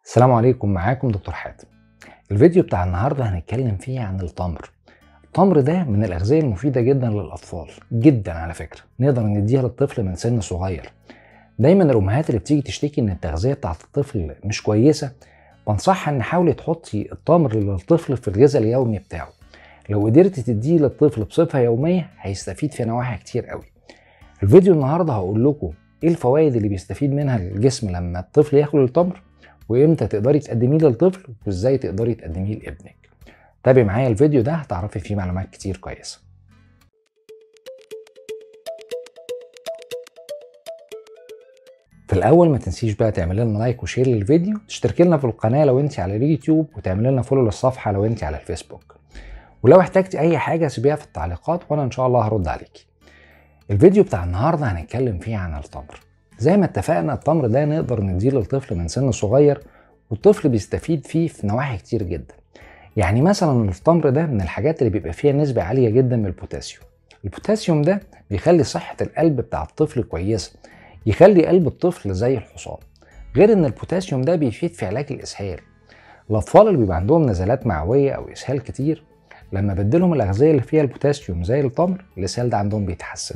السلام عليكم معاكم دكتور حاتم الفيديو بتاع النهارده هنتكلم فيه عن التمر التمر ده من الاغذيه المفيده جدا للاطفال جدا على فكره نقدر نديها للطفل من سن صغير دايما الامهات اللي بتيجي تشتكي ان التغذيه بتاعت الطفل مش كويسه بنصحها ان حاولي تحطي التمر للطفل في الغذاء اليومي بتاعه لو قدرتي تديه للطفل بصفه يوميه هيستفيد في نواحي كتير قوي الفيديو النهارده هقول لكم ايه الفوائد اللي بيستفيد منها الجسم لما الطفل ياكل التمر وامتى تقدري تقدميه للطفل وازاي تقدري تقدميه لابنك تابعي معايا الفيديو ده هتعرفي فيه معلومات كتير كويسه في الاول ما تنسيش بقى تعمل لنا لايك وشير للفيديو تشتركي لنا في القناه لو انت على اليوتيوب وتعمل لنا فولو للصفحه لو انت على الفيسبوك ولو احتجتي اي حاجه سيبيها في التعليقات وانا ان شاء الله هرد عليكي الفيديو بتاع النهارده هنتكلم فيه عن التمر زي ما اتفقنا التمر ده نقدر نديه للطفل من سن صغير والطفل بيستفيد فيه في نواحي كتير جدا يعني مثلا التمر ده من الحاجات اللي بيبقى فيها نسبة عالية جدا من البوتاسيوم البوتاسيوم ده بيخلي صحة القلب بتاع الطفل كويسة يخلي قلب الطفل زي الحصان غير ان البوتاسيوم ده بيفيد في علاج الاسهال الاطفال اللي بيبقى عندهم نزلات معوية او اسهال كتير لما بدلهم الاغذية اللي فيها البوتاسيوم زي التمر الاسهال ده عندهم بيتحسن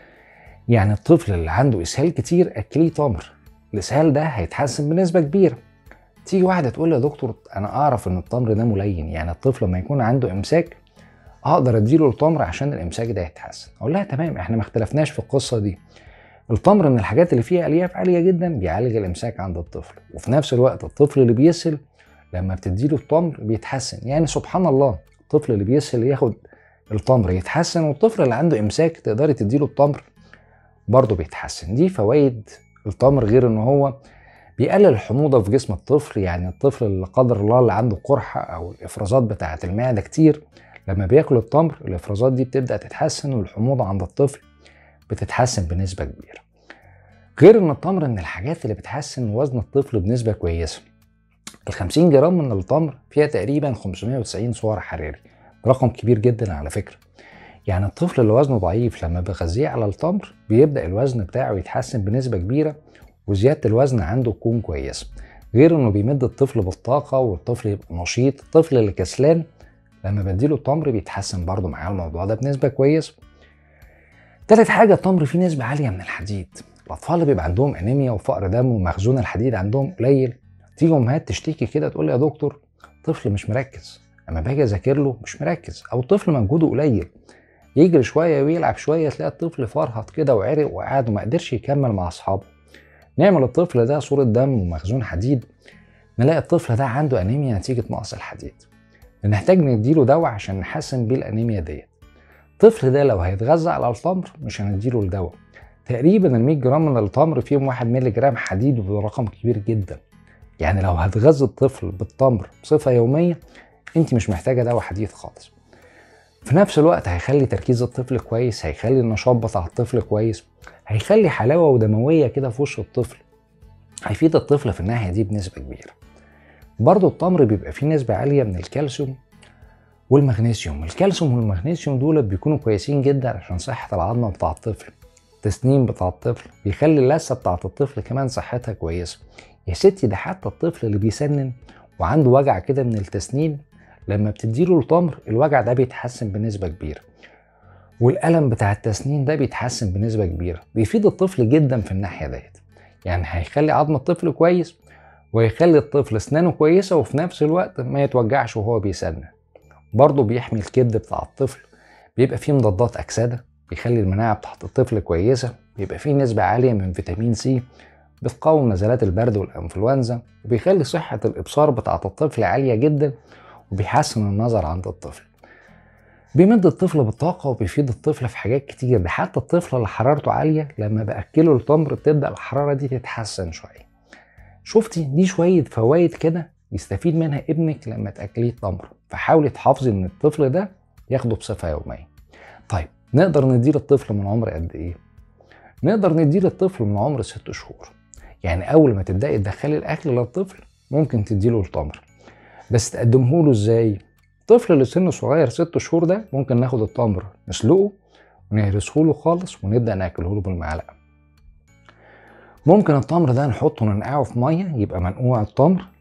يعني الطفل اللي عنده اسهال كتير اكليه تمر الاسهال ده هيتحسن بنسبه كبيره تيجي واحده تقول لي يا دكتور انا اعرف ان التمر ده ملين يعني الطفل لما يكون عنده امساك اقدر اديله التمر عشان الامساك ده يتحسن اقول لها تمام احنا ما اختلفناش في القصه دي التمر من الحاجات اللي فيها الياف عاليه جدا بيعالج الامساك عند الطفل وفي نفس الوقت الطفل اللي بيسهل لما بتديله التمر بيتحسن يعني سبحان الله الطفل اللي بيسهل ياخد التمر يتحسن والطفل اللي عنده امساك تقدري تديله التمر برضه بيتحسن دي فوائد التمر غير ان هو بيقلل الحموضه في جسم الطفل يعني الطفل اللي قدر الله اللي عنده قرحه او الافرازات بتاعه المعده كتير لما بياكل التمر الافرازات دي بتبدا تتحسن والحموضه عند الطفل بتتحسن بنسبه كبيره غير ان التمر من الحاجات اللي بتحسن وزن الطفل بنسبه كويسه ال 50 جرام من التمر فيها تقريبا 590 سعر حراري رقم كبير جدا على فكره يعني الطفل اللي وزنه ضعيف لما بغذيه على التمر بيبدا الوزن بتاعه يتحسن بنسبه كبيره وزياده الوزن عنده تكون كويسه غير انه بيمد الطفل بالطاقه والطفل يبقى نشيط الطفل اللي كسلان لما بديله التمر بيتحسن برضه معاه الموضوع ده بنسبه كويسه تالت حاجه التمر فيه نسبه عاليه من الحديد الاطفال اللي بيبقى عندهم انيميا وفقر دم ومخزون الحديد عندهم قليل تيجي امهات تشتكي كده تقول لي يا دكتور طفل مش مركز اما باجي اذاكر له مش مركز او الطفل مجهوده قليل يجري شويه ويلعب شويه تلاقي الطفل فرهط كده وعرق وقعد وما قدرش يكمل مع اصحابه نعمل الطفل ده صوره دم ومخزون حديد نلاقي الطفل ده عنده انيميا نتيجه نقص الحديد بنحتاج نديله دواء عشان نحسن بيه الانيميا ديت الطفل ده لو هيتغذى على التمر مش هنديله الدواء تقريبا ال 100 جرام من التمر فيهم 1 مللي جرام حديد وده رقم كبير جدا يعني لو هتغذي الطفل بالتمر بصفه يوميه انت مش محتاجه دواء حديد خالص في نفس الوقت هيخلي تركيز الطفل كويس هيخلي النشاط بتاع الطفل كويس هيخلي حلاوه ودمويه كده في وش الطفل هيفيد الطفل في الناحيه دي بنسبه كبيره برضه التمر بيبقى فيه نسبه عاليه من الكالسيوم والمغنيسيوم الكالسيوم والمغنيسيوم دول بيكونوا كويسين جدا عشان صحه العظمه بتاع الطفل التسنين بتاع الطفل بيخلي اللثه بتاعه الطفل كمان صحتها كويسه يا ستي ده حتى الطفل اللي بيسنن وعنده وجع كده من التسنين لما بتديله التمر الوجع ده بيتحسن بنسبة كبيرة والألم بتاع التسنين ده بيتحسن بنسبة كبيرة بيفيد الطفل جدا في الناحية ديت يعني هيخلي عظم الطفل كويس ويخلي الطفل اسنانه كويسة وفي نفس الوقت ما يتوجعش وهو بيسنن برضه بيحمي الكبد بتاع الطفل بيبقى فيه مضادات أكسدة بيخلي المناعة بتاعت الطفل كويسة بيبقى فيه نسبة عالية من فيتامين سي بتقاوم نزلات البرد والانفلونزا وبيخلي صحة الإبصار بتاعة الطفل عالية جدا وبيحسن النظر عند الطفل بيمد الطفل بالطاقة وبيفيد الطفل في حاجات كتير ده حتى الطفل اللي حرارته عالية لما بأكله التمر بتبدأ الحرارة دي تتحسن شوية شفتي دي شوية فوائد كده يستفيد منها ابنك لما تأكليه التمر فحاولي تحافظي ان الطفل ده ياخده بصفة يومية طيب نقدر نديه للطفل من عمر قد ايه نقدر نديه للطفل من عمر ست شهور يعني اول ما تبدأي تدخلي الاكل للطفل ممكن تديله التمر بس تقدمه له ازاي الطفل اللي سنه صغير ست شهور ده ممكن ناخد التمر نسلقه ونهرسه له خالص ونبدا ناكله له بالمعلقه ممكن التمر ده نحطه ننقعه في ميه يبقى منقوع التمر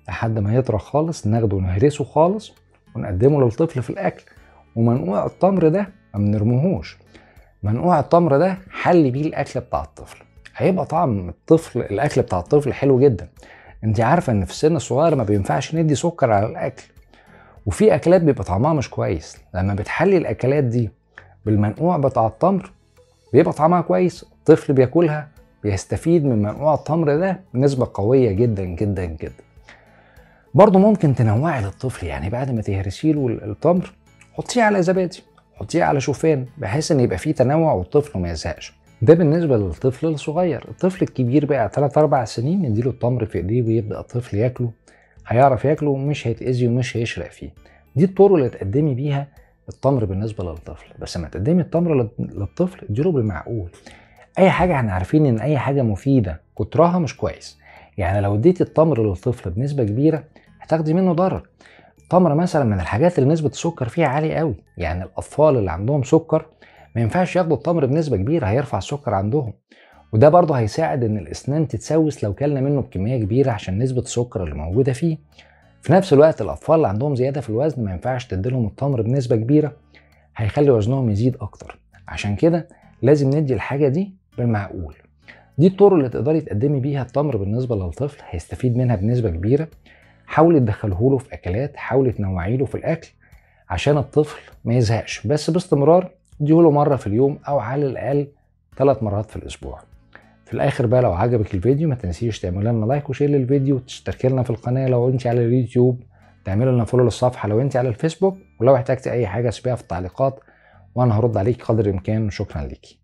لحد ما يطرى خالص ناخده ونهرسه خالص ونقدمه للطفل في الاكل ومنقوع التمر ده ما بنرموهوش منقوع التمر ده حل بيه الاكل بتاع الطفل هيبقى طعم الطفل الاكل بتاع الطفل حلو جدا انت عارفه ان في السن الصغير ما بينفعش ندي سكر على الاكل وفي اكلات بيبقى طعمها مش كويس لما بتحلي الاكلات دي بالمنقوع بتاع التمر بيبقى طعمها كويس الطفل بياكلها بيستفيد من منقوع التمر ده بنسبة قوية جدا جدا جدا برضه ممكن تنوعي للطفل يعني بعد ما تهرسي له التمر حطيه على زبادي حطيه على شوفان بحيث ان يبقى فيه تنوع والطفل ما يزهقش ده بالنسبه للطفل الصغير الطفل الكبير بقى 3 4 سنين نديله التمر في ايديه ويبدا الطفل ياكله هيعرف ياكله ومش هيتاذي ومش هيشرق فيه دي الطرق اللي تقدمي بيها التمر بالنسبه للطفل بس لما تقدمي التمر للطفل اديله بالمعقول اي حاجه احنا عارفين ان اي حاجه مفيده كترها مش كويس يعني لو اديتي التمر للطفل بنسبه كبيره هتاخدي منه ضرر التمر مثلا من الحاجات اللي نسبه السكر فيها عاليه قوي يعني الاطفال اللي عندهم سكر ما ينفعش ياخدوا التمر بنسبه كبيره هيرفع السكر عندهم وده برضه هيساعد ان الاسنان تتسوس لو كلنا منه بكميه كبيره عشان نسبه السكر اللي موجوده فيه في نفس الوقت الاطفال اللي عندهم زياده في الوزن ما ينفعش تديلهم التمر بنسبه كبيره هيخلي وزنهم يزيد اكتر عشان كده لازم ندي الحاجه دي بالمعقول دي الطرق اللي تقدري تقدمي بيها التمر بالنسبه للطفل هيستفيد منها بنسبه كبيره حاولي تدخله له في اكلات حاولي تنوعي له في الاكل عشان الطفل ما يزهقش بس باستمرار اديهوله مره في اليوم او على الاقل ثلاث مرات في الاسبوع في الاخر بقى لو عجبك الفيديو ما تنسيش تعمل لنا لايك وشير للفيديو وتشتركي لنا في القناه لو انت على اليوتيوب تعملوا لنا فولو للصفحه لو انت على الفيسبوك ولو احتجتي اي حاجه سيبيها في التعليقات وانا هرد عليك قدر الامكان شكرا ليكي